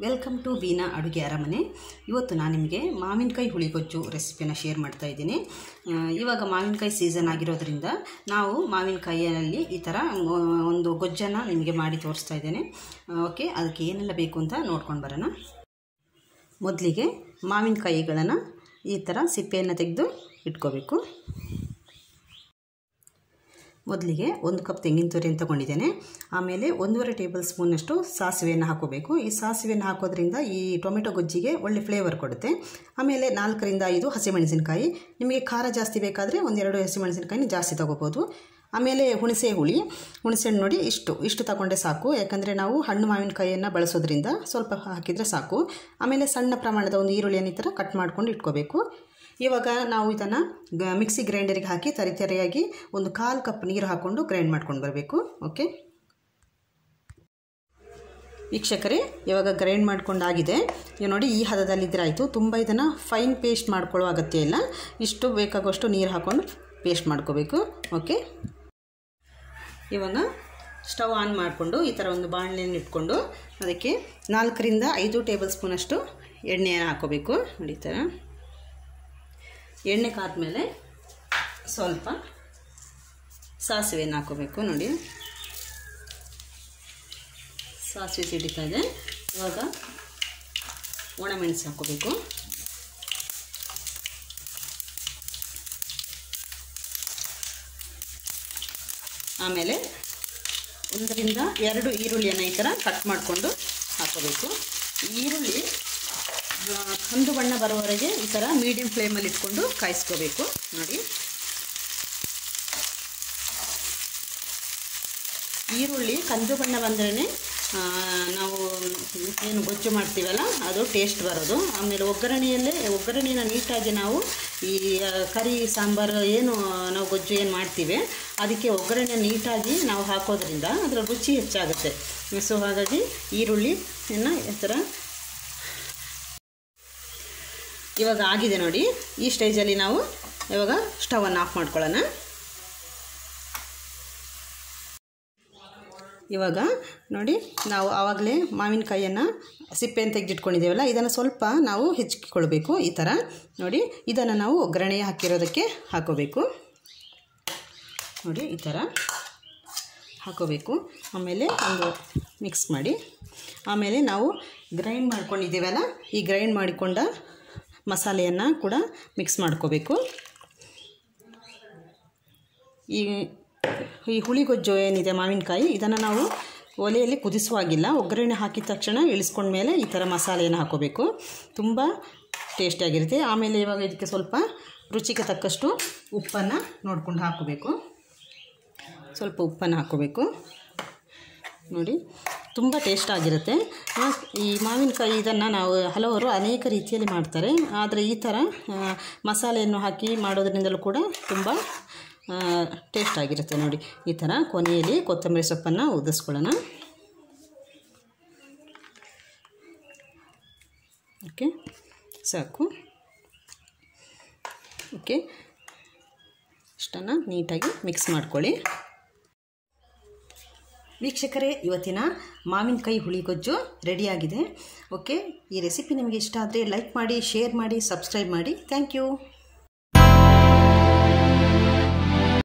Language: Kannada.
ವೆಲ್ಕಮ್ ಟು ಬೀನಾ ಅಡುಗೆ ಅರಮನೆ ಇವತ್ತು ನಾನು ನಿಮಗೆ ಮಾವಿನಕಾಯಿ ಹುಳಿಗೊಜ್ಜು ರೆಸಿಪಿನ ಶೇರ್ ಮಾಡ್ತಾ ಇದ್ದೀನಿ ಆ, ಇವಾಗ ಮಾವಿನಕಾಯಿ ಸೀಸನ್ ಆಗಿರೋದ್ರಿಂದ ನಾವು ಮಾವಿನಕಾಯಿಯಲ್ಲಿ ಈ ಥರ ಆ, ಒಂದು ಗೊಜ್ಜನ್ನು ನಿಮಗೆ ಮಾಡಿ ತೋರಿಸ್ತಾ ಇದ್ದೇನೆ ಆ, ಓಕೆ ಅದಕ್ಕೆ ಏನೆಲ್ಲ ಬೇಕು ಅಂತ ನೋಡ್ಕೊಂಡು ಬರೋಣ ಮೊದಲಿಗೆ ಮಾವಿನಕಾಯಿಗಳನ್ನು ಈ ಥರ ಸಿಪ್ಪೆಯನ್ನು ತೆಗೆದು ಇಟ್ಕೋಬೇಕು ಮೊದಲಿಗೆ ಒಂದು ಕಪ್ ತೆಂಗಿನ ತುರಿ ಅಂತ ತಗೊಂಡಿದ್ದೇನೆ ಆಮೇಲೆ ಒಂದೂವರೆ ಟೇಬಲ್ ಸ್ಪೂನಷ್ಟು ಸಾಸಿವೆಯನ್ನು ಹಾಕೋಬೇಕು ಈ ಸಾಸಿವೆಯನ್ನು ಹಾಕೋದ್ರಿಂದ ಈ ಟೊಮೆಟೊ ಗೊಜ್ಜಿಗೆ ಒಳ್ಳೆ ಫ್ಲೇವರ್ ಕೊಡುತ್ತೆ ಆಮೇಲೆ ನಾಲ್ಕರಿಂದ ಐದು ಹಸಿಮೆಣಸಿನಕಾಯಿ ನಿಮಗೆ ಖಾರ ಜಾಸ್ತಿ ಬೇಕಾದರೆ ಒಂದೆರಡು ಹಸಿಮೆಣಸಿನಕಾಯಿನ ಜಾಸ್ತಿ ತೊಗೋಬೋದು ಆಮೇಲೆ ಹುಣಸೆ ಹುಳಿ ಹುಣಸೆ ಹಣ್ಣು ನೋಡಿ ಇಷ್ಟು ಇಷ್ಟು ತಗೊಂಡೆ ಸಾಕು ಯಾಕಂದರೆ ನಾವು ಹಣ್ಣು ಮಾವಿನಕಾಯಿಯನ್ನು ಬಳಸೋದ್ರಿಂದ ಸ್ವಲ್ಪ ಹಾಕಿದರೆ ಸಾಕು ಆಮೇಲೆ ಸಣ್ಣ ಪ್ರಮಾಣದ ಒಂದು ಈರುಳ್ಳಿಯನ್ನು ಈ ಥರ ಕಟ್ ಮಾಡ್ಕೊಂಡು ಇಟ್ಕೋಬೇಕು ಇವಾಗ ನಾವು ಇದನ್ನು ಗ ಮಿಕ್ಸಿ ಗ್ರೈಂಡರಿಗೆ ಹಾಕಿ ತರಿತರಿಯಾಗಿ ಒಂದು ಕಾಲು ಕಪ್ ನೀರು ಹಾಕ್ಕೊಂಡು ಗ್ರೈಂಡ್ ಮಾಡ್ಕೊಂಡು ಬರಬೇಕು ಓಕೆ ವೀಕ್ಷಕರೇ ಇವಾಗ ಗ್ರೈಂಡ್ ಮಾಡ್ಕೊಂಡಾಗಿದೆ ಇವಾಗ ನೋಡಿ ಈ ಹದದಲ್ಲಿದ್ದರೆ ಆಯಿತು ತುಂಬ ಇದನ್ನು ಫೈನ್ ಪೇಸ್ಟ್ ಮಾಡ್ಕೊಳ್ಳೋ ಅಗತ್ಯ ಇಲ್ಲ ಇಷ್ಟು ಬೇಕಾಗುವಷ್ಟು ನೀರು ಹಾಕ್ಕೊಂಡು ಪೇಸ್ಟ್ ಮಾಡ್ಕೋಬೇಕು ಓಕೆ ಇವಾಗ ಸ್ಟವ್ ಆನ್ ಮಾಡಿಕೊಂಡು ಈ ಥರ ಒಂದು ಬಾಣಲೆಯನ್ನು ಇಟ್ಕೊಂಡು ಅದಕ್ಕೆ ನಾಲ್ಕರಿಂದ ಐದು ಟೇಬಲ್ ಸ್ಪೂನಷ್ಟು ಎಣ್ಣೆಯನ್ನು ಹಾಕೋಬೇಕು ನೋಡಿ ಈ ಥರ ಎಣ್ಣೆ ಕಾದ್ಮೇಲೆ ಸ್ವಲ್ಪ ಸಾಸಿವೆಯನ್ನು ಹಾಕೋಬೇಕು ನೋಡಿ ಸಾಸಿವೆ ಸಿಡಿತಾ ಇದೆ ಇವಾಗ ಒಣಮೆಣಸು ಹಾಕೋಬೇಕು ಆಮೇಲೆ ಒಂದರಿಂದ ಎರಡು ಈರುಳ್ಳಿಯನ್ನು ಈ ಥರ ಕಟ್ ಮಾಡಿಕೊಂಡು ಹಾಕೋಬೇಕು ಈರುಳ್ಳಿ ಆ, ಕಂದು ಬಣ್ಣ ಬರೋವರೆಗೆ ಈ ಥರ ಮೀಡಿಯಮ್ ಫ್ಲೇಮಲ್ಲಿ ಇಟ್ಕೊಂಡು ಕಾಯಿಸ್ಕೋಬೇಕು ನೋಡಿ ಈರುಳ್ಳಿ ಕಂದು ಬಣ್ಣ ಬಂದ್ರೇ ನಾವು ಏನು ಗೊಜ್ಜು ಮಾಡ್ತೀವಲ್ಲ ಅದು ಟೇಸ್ಟ್ ಬರೋದು ಆಮೇಲೆ ಒಗ್ಗರಣೆಯಲ್ಲೇ ಒಗ್ಗರಣೆನ ನೀಟಾಗಿ ನಾವು ಈ ಆ, ಕರಿ ಸಾಂಬಾರು ಏನು ನಾವು ಗೊಜ್ಜು ಏನು ಮಾಡ್ತೀವಿ ಅದಕ್ಕೆ ಒಗ್ಗರಣೆ ನೀಟಾಗಿ ನಾವು ಹಾಕೋದ್ರಿಂದ ಅದರ ರುಚಿ ಹೆಚ್ಚಾಗುತ್ತೆ ಸೊ ಹಾಗಾಗಿ ಈರುಳ್ಳಿಯನ್ನು ಈ ಥರ ಇವಾಗ ಆಗಿದೆ ನೋಡಿ ಈ ಸ್ಟೇಜಲ್ಲಿ ನಾವು ಇವಾಗ ಸ್ಟವನ್ನು ಆಫ್ ಮಾಡ್ಕೊಳ್ಳೋಣ ಇವಾಗ ನೋಡಿ ನಾವು ಆವಾಗಲೇ ಮಾವಿನಕಾಯಿಯನ್ನು ಸಿಪ್ಪೆಯನ್ನು ತೆಗೆದಿಟ್ಕೊಂಡಿದ್ದೇವಲ್ಲ ಇದನ್ನು ಸ್ವಲ್ಪ ನಾವು ಹೆಚ್ಚಿಕೊಳ್ಬೇಕು ಈ ಥರ ನೋಡಿ ಇದನ್ನು ನಾವು ಒಗ್ಗರಣೆ ಹಾಕಿರೋದಕ್ಕೆ ಹಾಕೋಬೇಕು ನೋಡಿ ಈ ಥರ ಹಾಕೋಬೇಕು ಆಮೇಲೆ ಒಂದು ಮಿಕ್ಸ್ ಮಾಡಿ ಆಮೇಲೆ ನಾವು ಗ್ರೈಂಡ್ ಮಾಡ್ಕೊಂಡಿದ್ದೀವಲ್ಲ ಈ ಗ್ರೈಂಡ್ ಮಾಡಿಕೊಂಡ ಮಸಾಲೆಯನ್ನು ಕೂಡ ಮಿಕ್ಸ್ ಮಾಡ್ಕೋಬೇಕು ಈ ಈ ಹುಳಿಗೊಜ್ಜು ಏನಿದೆ ಮಾವಿನಕಾಯಿ ಇದನ್ನು ನಾವು ಒಲೆಯಲ್ಲಿ ಕುದಿಸುವಾಗಿಲ್ಲ ಒಗ್ಗರಣೆ ಹಾಕಿದ ತಕ್ಷಣ ಇಳಿಸ್ಕೊಂಡ್ಮೇಲೆ ಈ ಥರ ಮಸಾಲೆಯನ್ನು ಹಾಕೋಬೇಕು ತುಂಬ ಟೇಸ್ಟಿಯಾಗಿರುತ್ತೆ ಆಮೇಲೆ ಇವಾಗ ಇದಕ್ಕೆ ಸ್ವಲ್ಪ ರುಚಿಗೆ ತಕ್ಕಷ್ಟು ಉಪ್ಪನ್ನು ನೋಡ್ಕೊಂಡು ಹಾಕೋಬೇಕು ಸ್ವಲ್ಪ ಉಪ್ಪನ್ನು ಹಾಕೋಬೇಕು ನೋಡಿ ತುಂಬ ಟೇಸ್ಟ್ ಆಗಿರುತ್ತೆ ಆ, ಈ ಮಾವಿನಕಾಯಿ ಇದನ್ನು ನಾವು ಹಲವರು ಅನೇಕ ರೀತಿಯಲ್ಲಿ ಮಾಡ್ತಾರೆ ಆದರೆ ಈ ಥರ ಆ, ಮಸಾಲೆಯನ್ನು ಹಾಕಿ ಮಾಡೋದ್ರಿಂದಲೂ ಕೂಡ ತುಂಬ ಟೇಸ್ಟ್ ಆಗಿರುತ್ತೆ ನೋಡಿ ಈ ಥರ ಕೊನೆಯಲ್ಲಿ ಕೊತ್ತಂಬರಿ ಸೊಪ್ಪನ್ನು ಉದಿಸ್ಕೊಳ್ಳೋಣ ಓಕೆ ಸಾಕು ಓಕೆ ಇಷ್ಟನ್ನು ನೀಟಾಗಿ ಮಿಕ್ಸ್ ಮಾಡ್ಕೊಳ್ಳಿ ವೀಕ್ಷಕರೇ ಇವತ್ತಿನ ಮಾವಿನಕಾಯಿ ಹುಳಿಗೊಜ್ಜು ರೆಡಿಯಾಗಿದೆ ಓಕೆ ಈ ರೆಸಿಪಿ ನಿಮಗೆ ಇಷ್ಟ ಆದರೆ ಲೈಕ್ ಮಾಡಿ ಶೇರ್ ಮಾಡಿ ಸಬ್ಸ್ಕ್ರೈಬ್ ಮಾಡಿ ಥ್ಯಾಂಕ್ ಯು